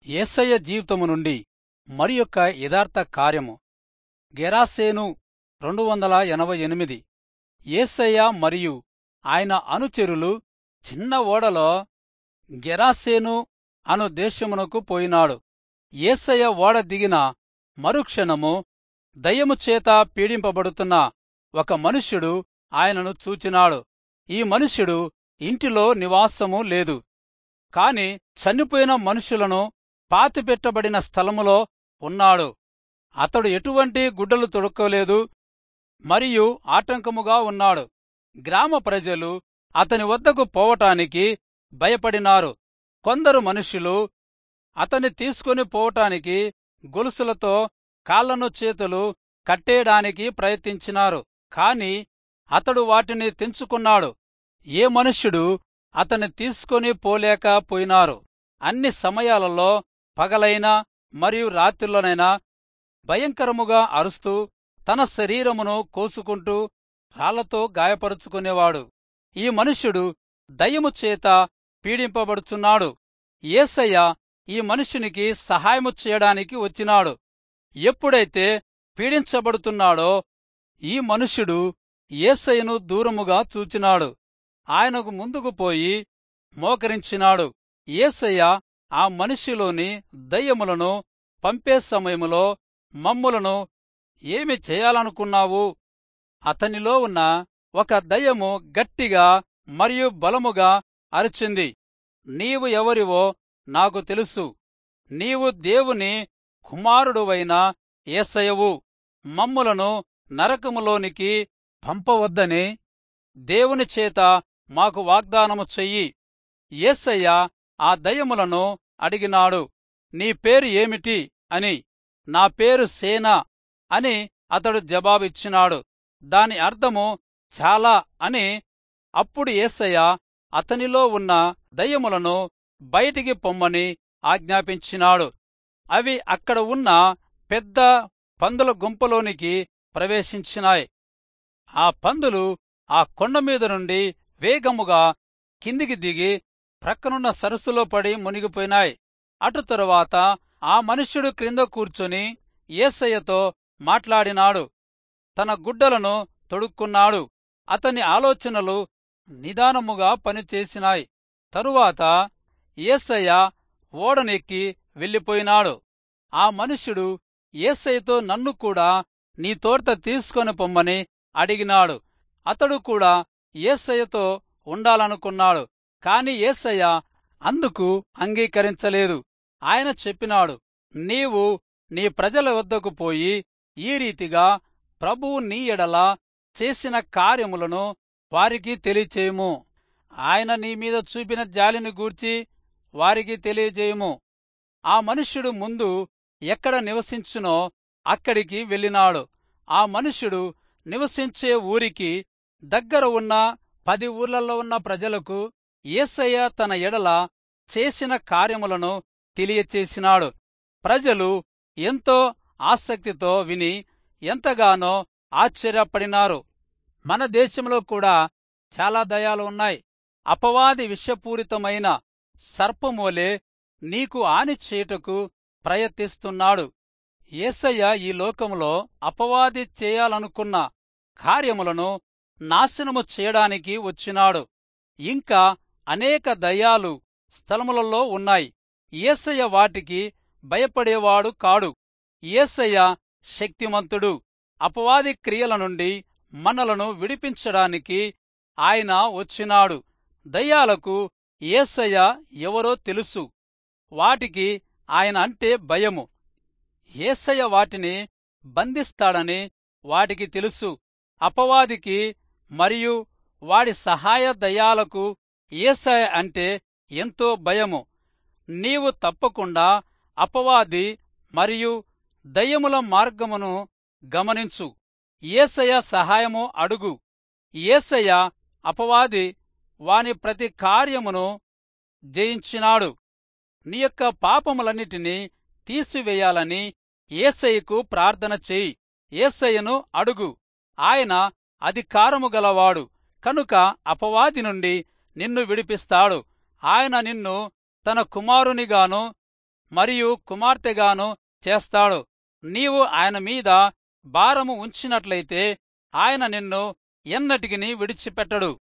యేసయ్య జీవితము నుండి మరి యొక్క యథార్థ కార్యము గెరాసేను రెండు వందల ఎనభై ఎనిమిది యేసయ్య మరియు ఆయన అనుచరులు చిన్న ఓడలో గెరాసేను అను దేశమునకు పోయినాడు యేసయ్య ఓడ దిగిన మరుక్షణము దయ్యము చేత పీడింపబడుతున్న ఒక మనుష్యుడు ఆయనను చూచినాడు ఈ మనుష్యుడు ఇంటిలో నివాసము లేదు కాని చనిపోయిన మనుషులను పాతిపెట్టబడిన స్థలములో ఉన్నాడు అతడు ఎటువంటి గుడ్డలు తొడుక్కోలేదు మరియు ఆటంకముగా ఉన్నాడు గ్రామ ప్రజలు అతని వద్దకు పోవటానికి భయపడినారు కొందరు మనుషులు అతన్ని తీసుకుని పోవటానికి గొలుసులతో కాళ్లను చేతులు కట్టేయడానికి ప్రయత్నించినారు కాని అతడు వాటిని తెంచుకున్నాడు ఏ మనుష్యుడు అతన్ని తీసుకొని పోలేకపోయినారు అన్ని సమయాలలో పగలైనా మరియు రాత్రిలోనైనా భయంకరముగా అరుస్తూ తన శరీరమును కోసుకుంటూ రాళ్లతో గాయపరుచుకునేవాడు ఈ మనుష్యుడు దయ్యము చేత పీడింపబడుచున్నాడు ఏసయ్య ఈ మనుష్యునికి సహాయము చేయడానికి వచ్చినాడు ఎప్పుడైతే పీడించబడుతున్నాడో ఈ మనుష్యుడు ఏసయ్యను దూరముగా చూచినాడు ఆయనకు ముందుకు పోయి మోకరించినాడు ఏసయ్య ఆ మనిషిలోని దయ్యములను పంపే సమయములో మమ్ములను ఏమి చేయాలనుకున్నావు అతనిలో ఉన్న ఒక దయ్యము గట్టిగా మరియు బలముగా అరిచింది నీవు ఎవరివో నాకు తెలుసు నీవు దేవుని కుమారుడువైన ఏసయవు మమ్ములను నరకములోనికి పంపవద్దని దేవుని చేత మాకు వాగ్దానము చెయ్యి ఏసయ్య ఆ దయ్యములను అడిగినాడు నీ పేరు ఏమిటి అని నా పేరు సేన అని అతడు జవాబిచ్చినాడు దాని అర్థము చాలా అని అప్పుడు ఏసయ్య అతనిలో ఉన్న దయ్యములను బయటికి పొమ్మని ఆజ్ఞాపించినాడు అవి అక్కడ ఉన్న పెద్ద పందుల గుంపలోనికి ప్రవేశించినాయి ఆ పందులు ఆ కొండ మీద నుండి వేగముగా కిందికి దిగి ప్రక్కనున్న సరస్సులో పడి మునిగిపోయినాయి అటు తరువాత ఆ మనుష్యుడు క్రింద కూర్చొని ఏసయ్యతో మాట్లాడినాడు తన గుడ్డలను తొడుక్కున్నాడు అతని ఆలోచనలు నిదానముగా పనిచేసినాయి తరువాత ఏసయ్య ఓడనెక్కి వెళ్ళిపోయినాడు ఆ మనుష్యుడు ఏసయ్యతో నన్ను కూడా నీ తోట తీసుకొని పొమ్మని అడిగినాడు అతడు కూడా ఏసయ్యతో ఉండాలనుకున్నాడు కాని ఏసయ్య అందుకు అంగీకరించలేదు ఆయన చెప్పినాడు నీవు నీ ప్రజల వద్దకు పోయి ఈ రీతిగా ప్రభువు నీ ఎడల చేసిన కార్యములను వారికి తెలియచేయము ఆయన నీ మీద చూపిన జాలిని గూర్చి వారికి తెలియజేయము ఆ మనుష్యుడు ముందు ఎక్కడ నివసించునో అక్కడికి వెళ్ళినాడు ఆ మనుష్యుడు నివసించే ఊరికి దగ్గర ఉన్న పది ఊర్లలో ఉన్న ప్రజలకు ఏసయ్య తన ఎడల చేసిన కార్యములను తెలియచేసినాడు ప్రజలు ఎంతో ఆసక్తితో విని ఎంతగానో ఆశ్చర్యపడినారు మన దేశంలో కూడా చాలా దయాలు ఉన్నాయి అపవాది విషపూరితమైన సర్పమోలే నీకు ఆని చేయుటకు ప్రయత్నిస్తున్నాడు ఏసయ్య ఈ లోకములో అపవాది చేయాలనుకున్న కార్యములను నాశనము చేయడానికి వచ్చినాడు ఇంకా అనేక దయ్యాలు స్థలములలో ఉన్నాయి ఏసయ్య వాటికి భయపడేవాడు కాడు ఏసయ్య శక్తిమంతుడు అపవాది క్రియల నుండి మనలను విడిపించడానికి ఆయన వచ్చినాడు దయ్యాలకు ఏసయ్య ఎవరో తెలుసు వాటికి ఆయన అంటే భయము ఏసయ్య వాటిని బంధిస్తాడని వాటికి తెలుసు అపవాదికి మరియు వాడి సహాయ దయాలకు ఏసయ అంటే ఎంతో భయము నీవు తప్పకుండా అపవాది మరియు దయ్యముల మార్గమును గమనించు ఏసయ సహాయము అడుగు ఏసయ అపవాది వాని ప్రతి కార్యమును జయించినాడు నీ యొక్క పాపములన్నిటినీ తీసివేయాలని ఏసయ్యకు ప్రార్థన చెయ్యి ఏసయ్యను అడుగు ఆయన అధికారము గలవాడు కనుక అపవాది నుండి నిన్ను విడిపిస్తాడు ఆయన నిన్ను తన కుమారునిగాను మరియు కుమార్తెగాను చేస్తాడు నీవు ఆయన మీద భారము ఉంచినట్లయితే ఆయన నిన్ను ఎన్నటికి విడిచిపెట్టడు